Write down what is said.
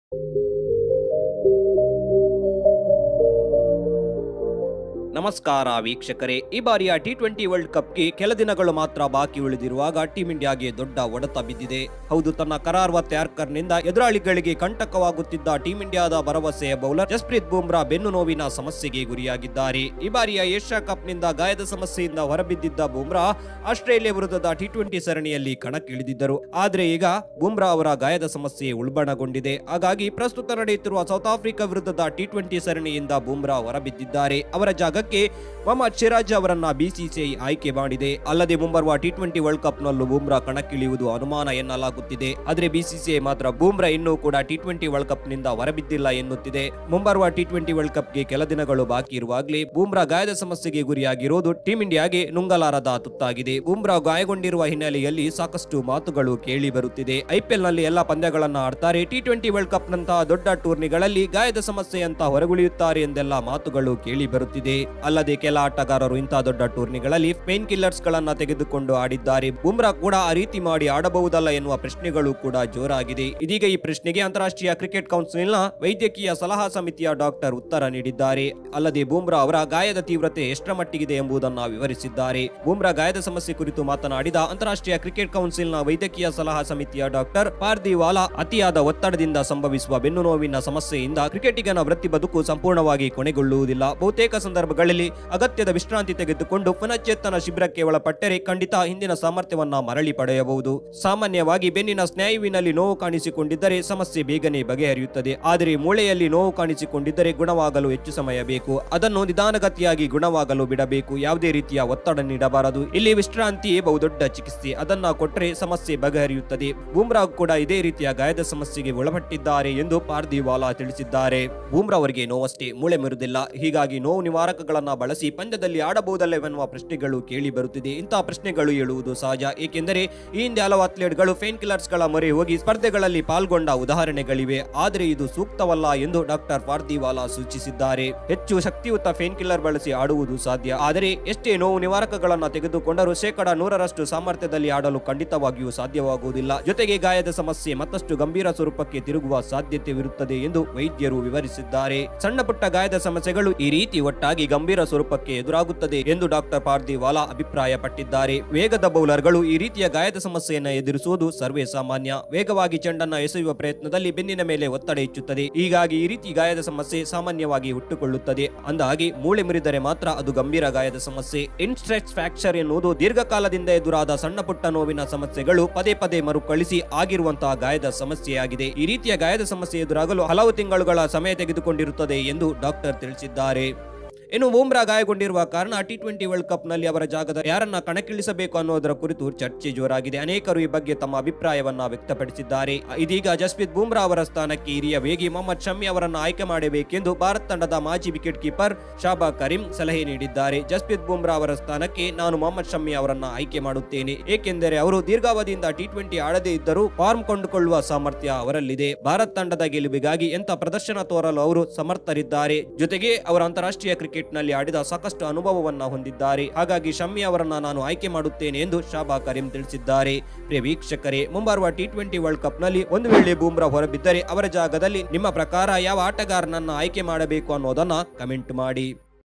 ನಮಸ್ಕಾರ ವೀಕ್ಷಕರೇ ಈ ಬಾರಿಯ ಟಿ ಟ್ವೆಂಟಿ ವರ್ಲ್ಡ್ ಕಪ್ಗೆ ಕೆಲ ದಿನಗಳು ಮಾತ್ರ ಬಾಕಿ ಉಳಿದಿರುವಾಗ ಟೀಂ ಇಂಡಿಯಾಗೆ ದೊಡ್ಡ ಹೊಡೆತ ಬಿದ್ದಿದೆ ಹೌದು ತನ್ನ ಕರಾರ್ವ ತ್ಯಾರ್ಕರ್ನಿಂದ ಎದುರಾಳಿಗಳಿಗೆ ಕಂಟಕವಾಗುತ್ತಿದ್ದ ಟೀಂ ಇಂಡಿಯಾದ ಭರವಸೆಯ ಬೌಲರ್ ಜಸ್ಪ್ರೀತ್ ಬುಮ್ರಾ ಬೆನ್ನು ನೋವಿನ ಸಮಸ್ಯೆಗೆ ಗುರಿಯಾಗಿದ್ದಾರೆ ಈ ಬಾರಿಯ ಏಷ್ಯಾ ಕಪ್ನಿಂದ ಗಾಯದ ಸಮಸ್ಯೆಯಿಂದ ಹೊರಬಿದ್ದಿದ್ದ ಬುಮ್ರಾ ಆಸ್ಟ್ರೇಲಿಯಾ ವಿರುದ್ಧದ ಟಿ ಟ್ವೆಂಟಿ ಸರಣಿಯಲ್ಲಿ ಕಣಕ್ಕಿಳಿದಿದ್ದರು ಆದ್ರೆ ಈಗ ಬುಮ್ರಾ ಅವರ ಗಾಯದ ಸಮಸ್ಯೆ ಉಲ್ಬಣಗೊಂಡಿದೆ ಹಾಗಾಗಿ ಪ್ರಸ್ತುತ ನಡೆಯುತ್ತಿರುವ ಸೌತ್ ಆಫ್ರಿಕಾ ವಿರುದ್ಧದ ಟಿ ಟ್ವೆಂಟಿ ಸರಣಿಯಿಂದ ಬುಮ್ರಾ ಹೊರಬಿದ್ದಿದ್ದಾರೆ ಅವರ ಜಾಗಕ್ಕೆ ಮೊಹಮ್ಮದ್ ಸಿರಾಜ್ ಅವರನ್ನ ಬಿಸಿಸಿಐ ಆಯ್ಕೆ ಮಾಡಿದೆ ಅಲ್ಲದೆ ಮುಂಬರುವ ಟಿ ಟ್ವೆಂಟಿ ವರ್ಲ್ಡ್ ಕಪ್ ನಲ್ಲೂ ಬುಮ್ರಾ ಕಣಕ್ಕಿಳಿಯುವುದು ಅನುಮಾನ ಎನ್ನಲಾಗುತ್ತಿದೆ ಆದರೆ ಬಿಸಿಸಿಐ ಮಾತ್ರ ಬುಮ್ರಾ ಇನ್ನೂ ಕೂಡ ಟಿ ಟ್ವೆಂಟಿ ವರ್ಲ್ಡ್ ಕಪ್ ನಿಂದ ಹೊರಬಿದ್ದಿಲ್ಲ ಎನ್ನುತ್ತಿದೆ ಮುಂಬರುವ ಟಿ ಟ್ವೆಂಟಿ ವರ್ಲ್ಡ್ ಕಪ್ಗೆ ಕೆಲ ದಿನಗಳು ಬಾಕಿ ಇರುವಾಗಲೇ ಬುಮ್ರಾ ಗಾಯದ ಸಮಸ್ಯೆಗೆ ಗುರಿಯಾಗಿರುವುದು ಟೀಂ ಇಂಡಿಯಾಗೆ ನುಂಗಲಾರದ ತುತ್ತಾಗಿದೆ ಬುಮ್ರಾ ಗಾಯಗೊಂಡಿರುವ ಹಿನ್ನೆಲೆಯಲ್ಲಿ ಸಾಕಷ್ಟು ಮಾತುಗಳು ಕೇಳಿ ಬರುತ್ತಿದೆ ಐಪಿಎಲ್ ನಲ್ಲಿ ಎಲ್ಲಾ ಪಂದ್ಯಗಳನ್ನ ಆಡ್ತಾರೆ ಟಿ ಟ್ವೆಂಟಿ ವರ್ಲ್ಡ್ ಕಪ್ ನಂತಹ ದೊಡ್ಡ ಟೂರ್ನಿಗಳಲ್ಲಿ ಗಾಯದ ಸಮಸ್ಯೆಯಂತ ಹೊರಗುಳಿಯುತ್ತಾರೆ ಎಂದೆಲ್ಲ ಮಾತುಗಳು ಕೇಳಿ ಬರುತ್ತಿದೆ ಅಲ್ಲದೆ ಕೆಲ ಆಟಗಾರರು ಇಂತಹ ದೊಡ್ಡ ಟೂರ್ನಿಗಳಲ್ಲಿ ಪೇನ್ ಕಿಲ್ಲರ್ಸ್ ಗಳನ್ನ ತೆಗೆದುಕೊಂಡು ಆಡಿದ್ದಾರೆ ಬುಮ್ರಾ ಕೂಡ ಆ ರೀತಿ ಮಾಡಿ ಆಡಬಹುದಲ್ಲ ಎನ್ನುವ ಪ್ರಶ್ನೆಗಳು ಕೂಡ ಜೋರಾಗಿದೆ ಇದೀಗ ಈ ಪ್ರಶ್ನೆಗೆ ಅಂತಾರಾಷ್ಟ್ರೀಯ ಕ್ರಿಕೆಟ್ ಕೌನ್ಸಿಲ್ನ ವೈದ್ಯಕೀಯ ಸಲಹಾ ಸಮಿತಿಯ ಡಾಕ್ಟರ್ ಉತ್ತರ ನೀಡಿದ್ದಾರೆ ಅಲ್ಲದೆ ಬುಮ್ರಾ ಅವರ ಗಾಯದ ತೀವ್ರತೆ ಎಷ್ಟರ ಮಟ್ಟಿಗಿದೆ ಎಂಬುದನ್ನು ವಿವರಿಸಿದ್ದಾರೆ ಬುಮ್ರಾ ಗಾಯದ ಸಮಸ್ಯೆ ಕುರಿತು ಮಾತನಾಡಿದ ಅಂತಾರಾಷ್ಟ್ರೀಯ ಕ್ರಿಕೆಟ್ ಕೌನ್ಸಿಲ್ನ ವೈದ್ಯಕೀಯ ಸಲಹಾ ಸಮಿತಿಯ ಡಾಕ್ಟರ್ ಪಾರ್ದಿವಾಲಾ ಅತಿಯಾದ ಒತ್ತಡದಿಂದ ಸಂಭವಿಸುವ ಬೆನ್ನು ನೋವಿನ ಸಮಸ್ಯೆಯಿಂದ ಕ್ರಿಕೆಟಿಗನ ವೃತ್ತಿ ಬದುಕು ಸಂಪೂರ್ಣವಾಗಿ ಕೊನೆಗೊಳ್ಳುವುದಿಲ್ಲ ಬಹುತೇಕ ಸಂದರ್ಭಗಳಲ್ಲಿ ಅಗತ್ಯದ ವಿಶ್ರಾಂತಿ ತೆಗೆದುಕೊಂಡು ಪುನಶ್ಚೇತನ ಶಿಬಿರಕ್ಕೆ ಒಳಪಟ್ಟರೆ ಖಂಡಿತ ಹಿಂದಿನ ಸಾಮರ್ಥ್ಯವನ್ನ ಮರಳಿ ಪಡೆಯಬಹುದು ಸಾಮಾನ್ಯವಾಗಿ ಬೆನ್ನಿನ ಸ್ನಾಯುವಿನಲ್ಲಿ ನೋವು ಕಾಣಿಸಿಕೊಂಡಿದ್ದರೆ ಸಮಸ್ಯೆ ಬೇಗನೆ ಬಗೆಹರಿಯುತ್ತದೆ ಆದರೆ ಮೂಳೆಯಲ್ಲಿ ನೋವು ಕಾಣಿಸಿಕೊಂಡಿದ್ದರೆ ಗುಣವಾಗಲು ಹೆಚ್ಚು ಸಮಯ ಬೇಕು ಅದನ್ನು ನಿಧಾನಗತಿಯಾಗಿ ಗುಣವಾಗಲು ಬಿಡಬೇಕು ಯಾವುದೇ ರೀತಿಯ ಒತ್ತಡ ನೀಡಬಾರದು ಇಲ್ಲಿ ವಿಶ್ರಾಂತಿ ಬಹುದೊಡ್ಡ ಚಿಕಿತ್ಸೆ ಅದನ್ನ ಕೊಟ್ಟರೆ ಸಮಸ್ಯೆ ಬಗೆಹರಿಯುತ್ತದೆ ಬೂಮ್ರಾ ಕೂಡ ಇದೇ ರೀತಿಯ ಗಾಯದ ಸಮಸ್ಯೆಗೆ ಒಳಪಟ್ಟಿದ್ದಾರೆ ಎಂದು ಪಾರ್ದಿವಾಲಾ ತಿಳಿಸಿದ್ದಾರೆ ಬೂಮ್ರಾ ಅವರಿಗೆ ನೋವಷ್ಟೇ ಮೂಳೆ ಮುರಿದಿಲ್ಲ ಹೀಗಾಗಿ ನೋವು ನಿವಾರಕಗಳನ್ನ ಬಳಸಿ ಪಂದ್ಯದಲ್ಲಿ ಆಡಬಹುದಲ್ಲವೆನ್ನುವ ಪ್ರಶ್ನೆಗಳು ಕೇಳಿ ಬರುತ್ತಿದೆ ಇಂತಹ ಪ್ರಶ್ನೆಗಳು ಹೇಳುವುದು ಸಹಜ ಏಕೆಂದರೆ ಈ ಹಿಂದೆ ಹಲವು ಅಥ್ಲೇಟ್ಗಳು ಫೇನ್ ಕಿಲ್ಲರ್ಸ್ ಗಳ ಮೊರೆ ಹೋಗಿ ಸ್ಪರ್ಧೆಗಳಲ್ಲಿ ಪಾಲ್ಗೊಂಡ ಉದಾಹರಣೆಗಳಿವೆ ಆದರೆ ಇದು ಸೂಕ್ತವಲ್ಲ ಎಂದು ಡಾಕ್ಟರ್ ಪಾರ್ದಿವಾಲಾ ಸೂಚಿಸಿದ್ದಾರೆ ಹೆಚ್ಚು ಶಕ್ತಿಯುತ ಫೇನ್ ಕಿಲ್ಲರ್ ಬಳಸಿ ಆಡುವುದು ಸಾಧ್ಯ ಆದರೆ ಎಷ್ಟೇ ನೋವು ನಿವಾರಕಗಳನ್ನ ತೆಗೆದುಕೊಂಡರೂ ಶೇಕಡ ನೂರರಷ್ಟು ಸಾಮರ್ಥ್ಯದಲ್ಲಿ ಆಡಲು ಖಂಡಿತವಾಗಿಯೂ ಸಾಧ್ಯವಾಗುವುದಿಲ್ಲ ಜೊತೆಗೆ ಗಾಯದ ಸಮಸ್ಯೆ ಮತ್ತಷ್ಟು ಗಂಭೀರ ಸ್ವರೂಪಕ್ಕೆ ತಿರುಗುವ ಸಾಧ್ಯತೆವಿರುತ್ತದೆ ಎಂದು ವೈದ್ಯರು ವಿವರಿಸಿದ್ದಾರೆ ಸಣ್ಣ ಪುಟ್ಟ ಗಾಯದ ಸಮಸ್ಯೆಗಳು ಈ ರೀತಿ ಒಟ್ಟಾಗಿ ಗಂಭೀರ ಸ್ವರೂಪಕ್ಕೆ ಎದುರಾಗುತ್ತದೆ ಎಂದು ಡಾಕ್ಟರ್ ಪಾರ್ದಿವಾಲಾ ಅಭಿಪ್ರಾಯಪಟ್ಟಿದ್ದಾರೆ ವೇಗದ ಬೌಲರ್ಗಳು ಈ ರೀತಿಯ ಗಾಯದ ಸಮಸ್ಯೆಯನ್ನು ಎದುರಿಸುವುದು ಸರ್ವೇ ಸಾಮಾನ್ಯ ವೇಗವಾಗಿ ಚೆಂಡನ್ನ ಎಸೆಯುವ ಪ್ರಯತ್ನದಲ್ಲಿ ಬೆನ್ನಿನ ಮೇಲೆ ಒತ್ತಡ ಹೆಚ್ಚುತ್ತದೆ ಹೀಗಾಗಿ ಈ ರೀತಿ ಗಾಯದ ಸಮಸ್ಯೆ ಸಾಮಾನ್ಯವಾಗಿ ಹುಟ್ಟುಕೊಳ್ಳುತ್ತದೆ ಅಂದಾಗಿ ಮೂಳೆ ಮುರಿದರೆ ಮಾತ್ರ ಅದು ಗಂಭೀರ ಗಾಯದ ಸಮಸ್ಯೆ ಇನ್ಸ್ಟ್ರೆಕ್ಸ್ ಫ್ರಾಕ್ಚರ್ ಎನ್ನುವುದು ದೀರ್ಘಕಾಲದಿಂದ ಎದುರಾದ ಸಣ್ಣ ಪುಟ್ಟ ನೋವಿನ ಸಮಸ್ಯೆಗಳು ಪದೇ ಪದೇ ಮರುಕಳಿಸಿ ಆಗಿರುವಂತಹ ಗಾಯದ ಸಮಸ್ಯೆಯಾಗಿದೆ ಈ ರೀತಿಯ ಗಾಯದ ಸಮಸ್ಯೆ ಎದುರಾಗಲು ಹಲವು ತಿಂಗಳುಗಳ ಸಮಯ ತೆಗೆದುಕೊಂಡಿರುತ್ತದೆ ಎಂದು ಡಾಕ್ಟರ್ ತಿಳಿಸಿದ್ದಾರೆ ಇನ್ನು ಬೂಮ್ರಾ ಗಾಯಗೊಂಡಿರುವ ಕಾರಣ ಟಿ ಟ್ವೆಂಟಿ ವರ್ಲ್ಡ್ ಕಪ್ ನಲ್ಲಿ ಅವರ ಜಾಗದ ಯಾರನ್ನ ಕಣಕ್ಕಿಳಿಸಬೇಕು ಅನ್ನೋದರ ಕುರಿತು ಚರ್ಚೆ ಜೋರಾಗಿದೆ ಅನೇಕರು ಈ ಬಗ್ಗೆ ತಮ್ಮ ಅಭಿಪ್ರಾಯವನ್ನ ವ್ಯಕ್ತಪಡಿಸಿದ್ದಾರೆ ಇದೀಗ ಜಸ್ಪ್ರೀತ್ ಬೂಮ್ರಾ ಅವರ ಸ್ಥಾನಕ್ಕೆ ಹಿರಿಯ ವೇಗಿ ಮೊಹಮ್ಮದ್ ಶಮಿ ಅವರನ್ನು ಆಯ್ಕೆ ಮಾಡಬೇಕೆಂದು ಭಾರತ ತಂಡದ ಮಾಜಿ ವಿಕೆಟ್ ಕೀಪರ್ ಶಾಬಾ ಕರೀಂ ಸಲಹೆ ನೀಡಿದ್ದಾರೆ ಜಸ್ಪ್ರೀತ್ ಬೂಮ್ರಾ ಅವರ ಸ್ಥಾನಕ್ಕೆ ನಾನು ಮೊಹಮ್ಮದ್ ಶಮಿ ಅವರನ್ನ ಆಯ್ಕೆ ಮಾಡುತ್ತೇನೆ ಏಕೆಂದರೆ ಅವರು ದೀರ್ಘಾವಧಿಯಿಂದ ಟಿ ಟ್ವೆಂಟಿ ಆಡದೇ ಇದ್ದರೂ ಫಾರ್ಮ್ ಕೊಂಡುಕೊಳ್ಳುವ ಸಾಮರ್ಥ್ಯ ಅವರಲ್ಲಿದೆ ಭಾರತ ತಂಡದ ಗೆಲುವಿಗಾಗಿ ಎಂತ ಪ್ರದರ್ಶನ ತೋರಲು ಅವರು ಸಮರ್ಥರಿದ್ದಾರೆ ಜೊತೆಗೆ ಅವರು ಅಂತಾರಾಷ್ಟ್ರೀಯ ಕ್ರಿಕೆಟ್ ನಲ್ಲಿ ಆಡಿದ ಸಾಕಷ್ಟು ಅನುಭವವನ್ನ ಹೊಂದಿದ್ದಾರೆ ಹಾಗಾಗಿ ಶಮ್ಮಿ ಅವರನ್ನ ನಾನು ಆಯ್ಕೆ ಮಾಡುತ್ತೇನೆ ಎಂದು ಶಾಬಾ ಕರೀಂ ತಿಳಿಸಿದ್ದಾರೆ ಪ್ರಿಯ ವೀಕ್ಷಕರೇ ಮುಂಬರುವ ಟಿ ಟ್ವೆಂಟಿ ವರ್ಲ್ಡ್ ಕಪ್ ನಲ್ಲಿ ಒಂದು ವೇಳೆ ಬೂಮ್ರಾ ಹೊರಬಿದ್ದರೆ ಅವರ ಜಾಗದಲ್ಲಿ ನಿಮ್ಮ ಪ್ರಕಾರ ಯಾವ ಆಟಗಾರನನ್ನ ಆಯ್ಕೆ ಮಾಡಬೇಕು ಅನ್ನೋದನ್ನ ಕಮೆಂಟ್ ಮಾಡಿ